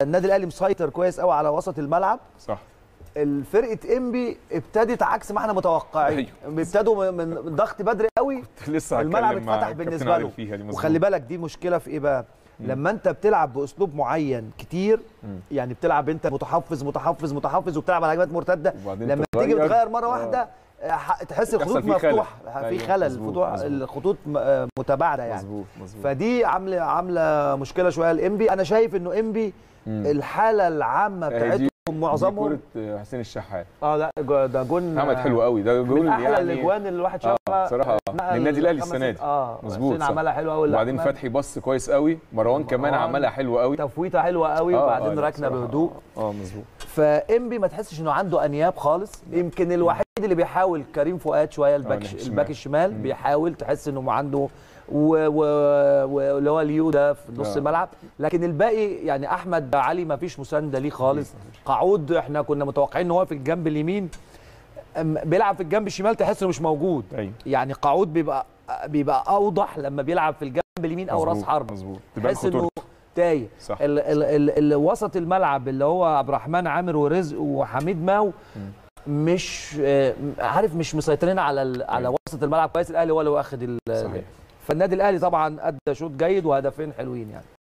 النادي الاهلي مسيطر كويس قوي على وسط الملعب صح الفرقه انبي ابتدت عكس ما احنا متوقعين أيوة. ابتدوا من من ضغط بدري قوي لسه الملعب هتكلم مع اتفتح كابتن بالنسبه عادل له فيها دي مظبوط. وخلي بالك دي مشكله في ايه بقى لما انت بتلعب باسلوب معين كتير يعني بتلعب انت متحفظ متحفظ متحفظ وبتلعب على هجمات مرتده وبعدين لما تيجي تغير. بتغير مره آه. واحده آه، ح- تحس يحصل الخطوط فيه خلل. مفتوحه في أيوة، خلل مظبوط، الخطوط مظبوط. الخطوط م- آه، متباعده يعني مظبوط مظبوط فدي عامله عامله مشكله شويه الانبي انا شايف انه انبي الحاله العامه هي دي- بتاعتهم دي معظمهم كرة حسين الشحات اه لا جو- ده جون محمد حلو قوي ده جول من احلى يعني الاجوان اللي الواحد آه، شافها بصراحة نقل للنادي الأهلي خمس السنة ست- دي. اه مظبوط، حسين صح. عملها حلوه قوي وبعدين فتحي بص كويس قوي مروان كمان مروان. عملها حلو قوي تفويته حلوه قوي آه، وبعدين آه، لا، ركنه بصراحة، بهدوء اه مظبوط فانبي ما تحسش انه عنده انياب خالص يمكن الوحيد اللي بيحاول كريم فؤاد شويه الباك ناحية الشمال. الباك الشمال بيحاول تحس انه عنده و- و- واللي هو ليو ده في نص آه. الملعب لكن الباقي يعني احمد علي ما فيش مسانده ليه خالص قعود احنا كنا متوقعين ان هو في الجنب اليمين أم- بيلعب في الجنب الشمال تحس انه مش موجود ايوه يعني قعود بيبقى بيبقى اوضح لما بيلعب في الجنب اليمين او راس مظبوط، حرب مظبوط تبان تحس انه خطورته تايه صح ال ال ال ال وسط الملعب اللي هو عبد الرحمن عامر ورزق وحميد ماو مش آه، عارف مش مسيطرين على ال- على أيوة. وسط الملعب كويس الاهلي هو اللي واخد ال- صحيح فالنادي الاهلي طبعا ادى شوط جيد وهدفين حلوين يعني